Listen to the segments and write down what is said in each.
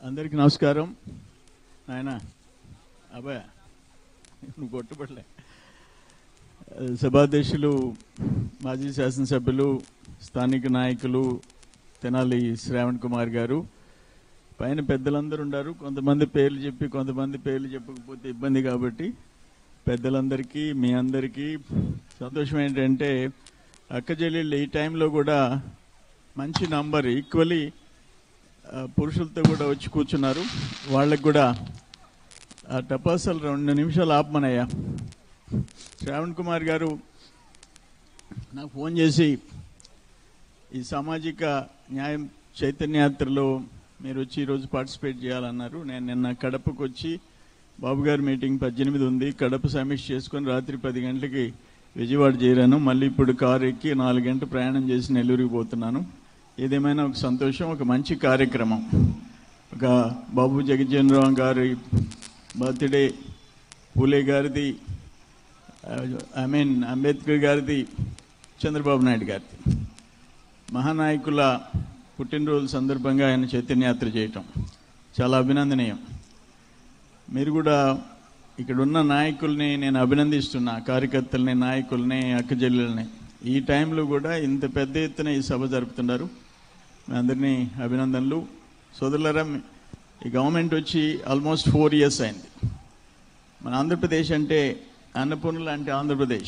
అందరికీ నమస్కారం నాయన అబ్బాయ నువ్వు కొట్టుబడలే సభాధ్యక్షులు మాజీ శాసనసభ్యులు స్థానిక నాయకులు తెనాలి శ్రావణ్ కుమార్ గారు పైన పెద్దలందరూ ఉన్నారు కొంతమంది పేర్లు చెప్పి కొంతమంది పేర్లు చెప్పకపోతే ఇబ్బంది కాబట్టి పెద్దలందరికీ మీ అందరికీ సంతోషం ఏంటంటే అక్క చెల్లెళ్ళు ఈ టైంలో కూడా మంచి నంబర్ ఈక్వలీ ఆ, పురుషులతో కూడా వచ్చి కూర్చున్నారు వాళ్ళకి కూడా ఆ టపాసాలు రెండు నిమిషాలు ఆపమనయ్యా శ్రావణ్ కుమార్ గారు నాకు ఫోన్ చేసి ఈ సామాజిక న్యాయం చైతన్యయాత్రలో మీరు వచ్చి ఈరోజు పార్టిసిపేట్ చేయాలన్నారు నేను నిన్న కడపకు వచ్చి బాబు గారి మీటింగ్ పద్దెనిమిది ఉంది కడప సమీక్ష చేసుకొని రాత్రి పది గంటలకి విజయవాడ చేరాను మళ్ళీ ఇప్పుడు కారు ఎక్కి నాలుగు గంటలు ప్రయాణం చేసి నెల్లూరుకి పోతున్నాను ఏదేమైనా ఒక సంతోషం ఒక మంచి కార్యక్రమం ఒక బాబు జగజ్జనరావు గారి బర్త్డే పూలే గారిది ఐ మీన్ అంబేద్కర్ గారిది చంద్రబాబు నాయుడు గారిది మహానాయకుల పుట్టినరోజు సందర్భంగా ఆయన చైతన్యయాత్ర చేయటం చాలా అభినందనీయం మీరు కూడా ఇక్కడ ఉన్న నాయకుల్ని నేను అభినందిస్తున్నా కార్యకర్తల్ని నాయకుల్ని అక్కజల్లుల్ని ఈ టైంలో కూడా ఇంత పెద్ద ఎత్తున ఈ సభ జరుపుతున్నారు మీ అందరినీ అభినందనలు సోదరులరా ఈ గవర్నమెంట్ వచ్చి ఆల్మోస్ట్ ఫోర్ ఇయర్స్ అయింది మన ఆంధ్రప్రదేశ్ అంటే అన్నపూర్ణ లాంటి ఆంధ్రప్రదేశ్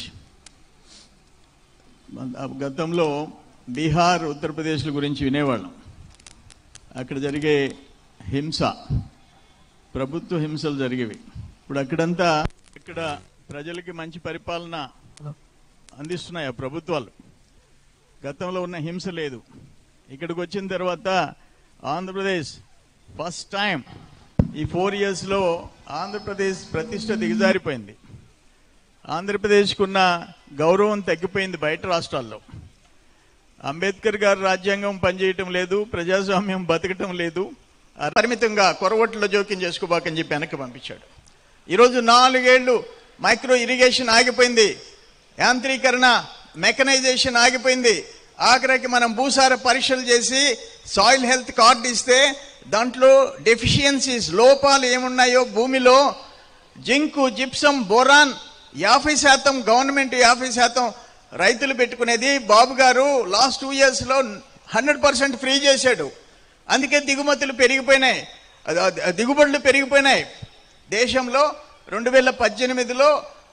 మన- గతంలో బీహార్ ఉత్తరప్రదేశ్ల గురించి వినేవాళ్ళం అక్కడ జరిగే హింస ప్రభుత్వ హింసలు జరిగేవి ఇప్పుడు అక్కడంతా ఇక్కడ ప్రజలకి మంచి పరిపాలన అందిస్తున్నాయి ఆ ప్రభుత్వాలు గతంలో ఉన్న హింస లేదు ఇక్కడికి వచ్చిన తర్వాత ఆంధ్రప్రదేశ్ ఫస్ట్ టైం ఈ ఫోర్ ఇయర్స్లో ఆంధ్రప్రదేశ్ ప్రతిష్ట దిగజారిపోయింది ఆంధ్రప్రదేశ్కున్న గౌరవం తగ్గిపోయింది బయట రాష్ట్రాల్లో అంబేద్కర్ గారు రాజ్యాంగం పనిచేయటం లేదు ప్రజాస్వామ్యం బతకటం లేదు ఆ పరిమితంగా కొరవట్లో జోక్యం చేసుకోబాకని చెప్పి వెనక్కి పంపించాడు ఈరోజు నాలుగేళ్లు మైక్రో ఇరిగేషన్ ఆగిపోయింది యాంత్రీకరణ మెకనైజేషన్ ఆగిపోయింది ఆఖరికి మనం భూసార పరీక్షలు చేసి సాయిల్ హెల్త్ కార్డు ఇస్తే దాంట్లో డెఫిషియన్సీస్ లోపాలు ఏమున్నాయో భూమిలో జింకు జిప్సం బోరాన్ యాభై శాతం గవర్నమెంట్ యాభై శాతం రైతులు పెట్టుకునేది బాబు గారు లాస్ట్ టూ ఇయర్స్లో హండ్రెడ్ పర్సెంట్ ఫ్రీ చేశాడు అందుకే దిగుమతులు పెరిగిపోయినాయి అది- అది- దిగుబడులు పెరిగిపోయినాయి దేశంలో రెండు వేల పద్దెనిమిదిలో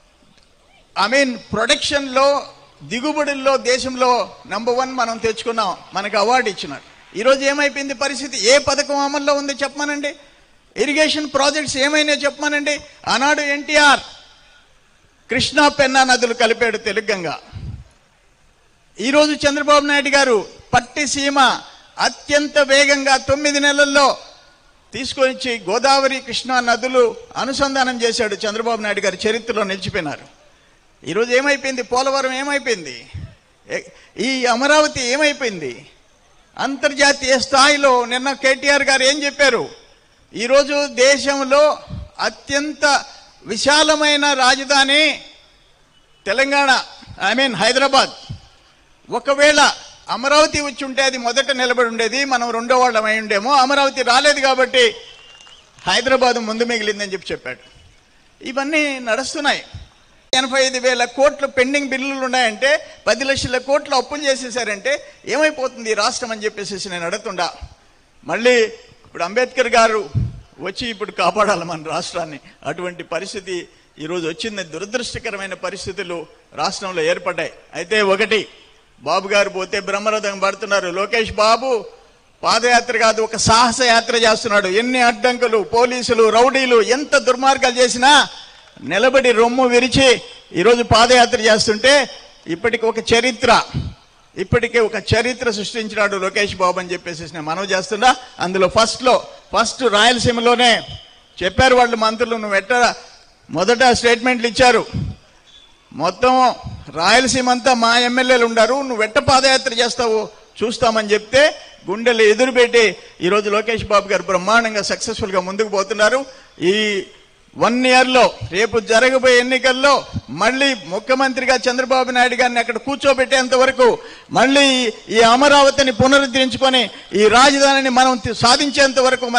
ఐ మీన్ ప్రొడక్షన్లో దిగుబడుల్లో దేశంలో నంబర్ వన్ మనం తెచ్చుకున్నాం మనకు అవార్డు ఇచ్చినారు ఈరోజు ఏమైపోయింది పరిస్థితి ఏ పథకం అమల్లో ఉంది చెప్పమనండి ఇరిగేషన్ ప్రాజెక్ట్స్ ఏమైనా చెప్పమనండి ఆనాడు ఎన్టీఆర్ కృష్ణా పెన్నా నదులు కలిపాడు తెలుగంగా ఈరోజు చంద్రబాబు నాయుడు గారు పట్టిసీమ అత్యంత వేగంగా తొమ్మిది నెలల్లో తీసుకొచ్చి గోదావరి కృష్ణా నదులు అనుసంధానం చేశాడు చంద్రబాబు నాయుడు గారి చరిత్రలో నిలిచిపోయినారు ఈరోజు ఏమైపోయింది పోలవరం ఏమైపోయింది ఏ- ఈ అమరావతి ఏమైపోయింది అంతర్జాతీయ స్థాయిలో నిన్న కేటీఆర్ గారు ఏం చెప్పారు ఈరోజు దేశంలో అత్యంత విశాలమైన రాజధాని తెలంగాణ ఐ మీన్ హైదరాబాద్ ఒకవేళ అమరావతి వచ్చి ఉంటే అది మొదట నిలబడి ఉండేది మనం రెండో వాళ్ళం అయి ఉండేమో అమరావతి రాలేదు కాబట్టి హైదరాబాద్ ముందు మిగిలిందని చెప్పి చెప్పాడు ఇవన్నీ నడుస్తున్నాయి ఎనభై ఐదు వేల కోట్ల పెండింగ్ బిల్లులు ఉన్నాయంటే పది లక్షల కోట్ల అప్పులు చేసేసారంటే ఏమైపోతుంది ఈ రాష్ట్రం అని చెప్పేసి నేను అడుగుతుండా మళ్ళీ ఇప్పుడు అంబేద్కర్ గారు వచ్చి ఇప్పుడు కాపాడాలి మన రాష్ట్రాన్ని అటువంటి పరిస్థితి ఈరోజు వచ్చింది దురదృష్టకరమైన పరిస్థితులు రాష్ట్రంలో ఏర్పడ్డాయి అయితే ఒకటి బాబు గారు పోతే బ్రహ్మరథం పడుతున్నారు లోకేష్ బాబు పాదయాత్ర కాదు ఒక సాహస యాత్ర చేస్తున్నాడు ఎన్ని అడ్డంకులు పోలీసులు రౌడీలు ఎంత దుర్మార్గాలు చేసినా నిలబడి రొమ్ము విరిచి ఈరోజు పాదయాత్ర చేస్తుంటే ఇప్పటికి ఒక చరిత్ర ఇప్పటికే ఒక చరిత్ర సృష్టించినాడు లోకేష్ బాబు అని చెప్పేసి నేను మనవి చేస్తున్నా అందులో ఫస్ట్ లో ఫస్ట్ రాయలసీమలోనే చెప్పారు వాళ్ళు మంత్రులు నువ్వు ఎట్ట మొదట స్టేట్మెంట్లు ఇచ్చారు మొత్తం రాయలసీమ అంతా మా ఎమ్మెల్యేలు ఉండారు నువ్వు వెట్ట పాదయాత్ర చేస్తావు చూస్తామని చెప్తే గుండెలు ఎదురుపెట్టి ఈరోజు లోకేష్ బాబు గారు బ్రహ్మాండంగా సక్సెస్ఫుల్ గా ముందుకు పోతున్నారు ఈ వన్ ఇయర్ లో రేపు జరగబోయే ఎన్నికల్లో మళ్ళీ ముఖ్యమంత్రిగా చంద్రబాబు నాయుడు గారిని అక్కడ కూర్చోబెట్టేంత వరకు మళ్ళీ ఈ- ఈ అమరావతిని పునరుద్ధరించుకొని ఈ రాజధానిని మనం తి- సాధించేంత వరకు మనం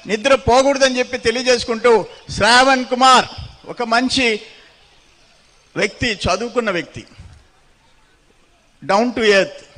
నిద్ర పోకూడదని చెప్పి తెలియజేసుకుంటూ శ్రావణ్ కుమార్ ఒక మంచి వ్యక్తి చదువుకున్న వ్యక్తి డౌన్ టు ఎర్త్